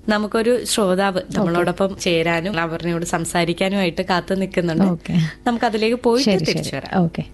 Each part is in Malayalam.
നമുക്കൊരു ശ്രോതാവ് നമ്മളോടൊപ്പം ചേരാനും അവരിനോട് സംസാരിക്കാനുമായിട്ട് കാത്തു നിൽക്കുന്നുണ്ട് ഓക്കെ നമുക്ക് അതിലേക്ക് പോയിട്ട് ശരി തിരിച്ചു ശരി വരാം ഓക്കെ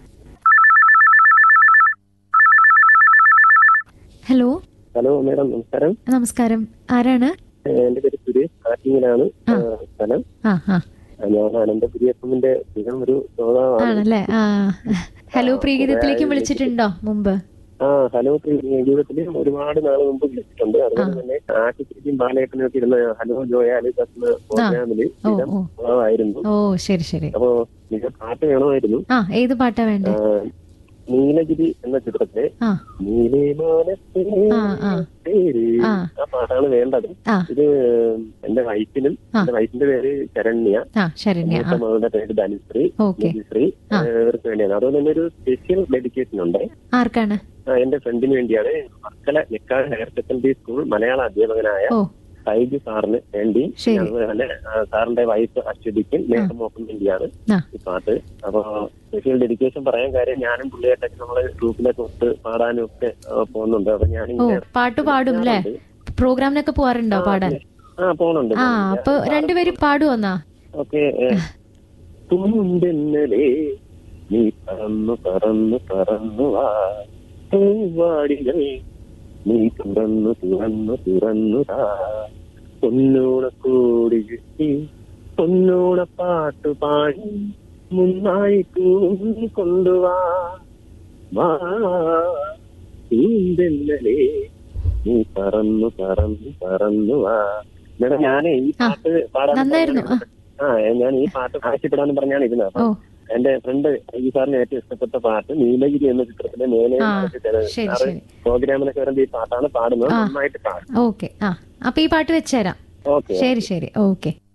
ഹലോ ഹലോ മേഡം നമസ്കാരം നമസ്കാരം ആരാണ് ഏഹ് എന്റെ പേര് സുരേഷ് ആറ്റിങ്ങിലാണ് ഏഹ് സ്ഥലം ആ ആ ആ, ഞാൻ അനന്തപുരി എഫിന്റെ സ്ഥിരം ഒരു ശ്രോതാവാണ് ആണല്ലേ ആ ഹലോ പ്രീഗീതത്തിലേക്ക് വിളിച്ചിട്ടുണ്ടോ മുമ്പ് ആ ഹലോ ജീവിതത്തിൽ ഒരുപാട് നാൾ മുമ്പ് വിളിച്ചിട്ടുണ്ട് അതുപോലെ തന്നെ ആറ്റിക്കും ബാലേട്ടനും ഒക്കെ ഇരുന്ന ഹലോ ജോയാലി എന്ന പ്രോഗ്രാമില് ഓ സ്ഥിരം ഓ ശ്രോതാവായിരുന്നു ഓ ശരി ശരി അപ്പോ നിങ്ങൾക്ക് പാട്ട് വേണമായിരുന്നു ആ ഏത് പാട്ടാ വേണ്ടേ ആ, നീലഗിരി എന്ന ചിത്രത്തിലെ ആ നീലേ മാനസേ ആ, ആ. പേര് ആ. ആ പാട്ടാണ് വേണ്ടത് ആ ഇത് എന്റെ വൈഫിനും ആ. എന്റെ വൈഫിന്റെ പേര് ശരണ്യ ആ ശരണ്യ ആ മൂത്ത മകളുടെ പേര് ധനുശ്രീ ഓക്കെ നിധിശ്രീ ആ. ഇവർക്ക് വേണ്ടിയാണ് അതുപോലെ തന്നെ ഒരു സ്പെഷ്യൽ ഡെഡിക്കേഷൻ ഉണ്ട് ആർക്കാണ് ആ, എന്റെ ഫ്രണ്ടിന് വേണ്ടിയാണ് Varkala Nekkad higher secondary school മലയാള അധ്യാപകനായ ഓ സൈജു സാറിന് വേണ്ടി ശരി. അതുപോലെ തന്നെ ആ, സാറിന്റെ വൈഫ് അശ്വതിക്കും നേട്ടമോക്കും വേണ്ടിയാണ് ആ ഈ പാട്ട് അപ്പൊ സ്പെഷ്യൽ ഡെഡിക്കേഷൻ പറയാൻ കാര്യം ഞാനും പുള്ളിയായിട്ടൊക്കെ നമ്മള് ഗ്രൂപ്പിലൊക്കെ ഒത്ത് പാടാനും ഒക്കെ ആ, പോകുന്നുണ്ട് അപ്പൊ ഓ ഞാനിങ്ങനെ പാട്ട് പാടും അല്ലേ പ്രോഗ്രാമിനൊക്കെ പോവാറുണ്ടോ പാടാൻ ആ പോകുന്നുണ്ട് ആ അപ്പൊ രണ്ടുപേരും പാടുവന്നാ ഓക്കെ തുമ്പെന്നലേ നീ പറന്നു പറന്നു പറന്നു വാ പൂവാടികൾ നീ തുറന്നു തുറന്നു തുറന്നു താ പൊന്നോണക്കോടി കിട്ടി പൊന്നോണ പാട്ടു പാടി മുന്നായി തൂങ്ങി കൊണ്ടുവാ വാ തുമ്പെന്നലേ നീ പറന്നു പറന്നു പറന്നു വാ മേഡം ഞാനേ ഈ പാട്ട് പാടാൻ നന്നായിരുന്നു ആ ആ ഞാൻ ഈ പാട്ട് ആവശ്യപ്പെടാന്ന് പറഞ്ഞാണ് ഇരുന്നത് ഓ അപ്പൊ എന്റെ ഫ്രണ്ട് ഈ സാറിന് ഏറ്റവും ഇഷ്ടപ്പെട്ട പാട്ട് നീലഗിരി എന്ന ചിത്രത്തിലെ മേലെ ആ, സാറ് ശരി ശരി പ്രോഗ്രാമിനൊക്കെ വരുമ്പോ ഈ പാട്ടാണ് പാടുന്നത് ആ. നന്നായിട്ട് പാടും ഓക്കെ ആ അപ്പൊ ഈ പാട്ട് വെച്ചുതരാം ഓക്കെ ശരി ശരി ഓക്കെ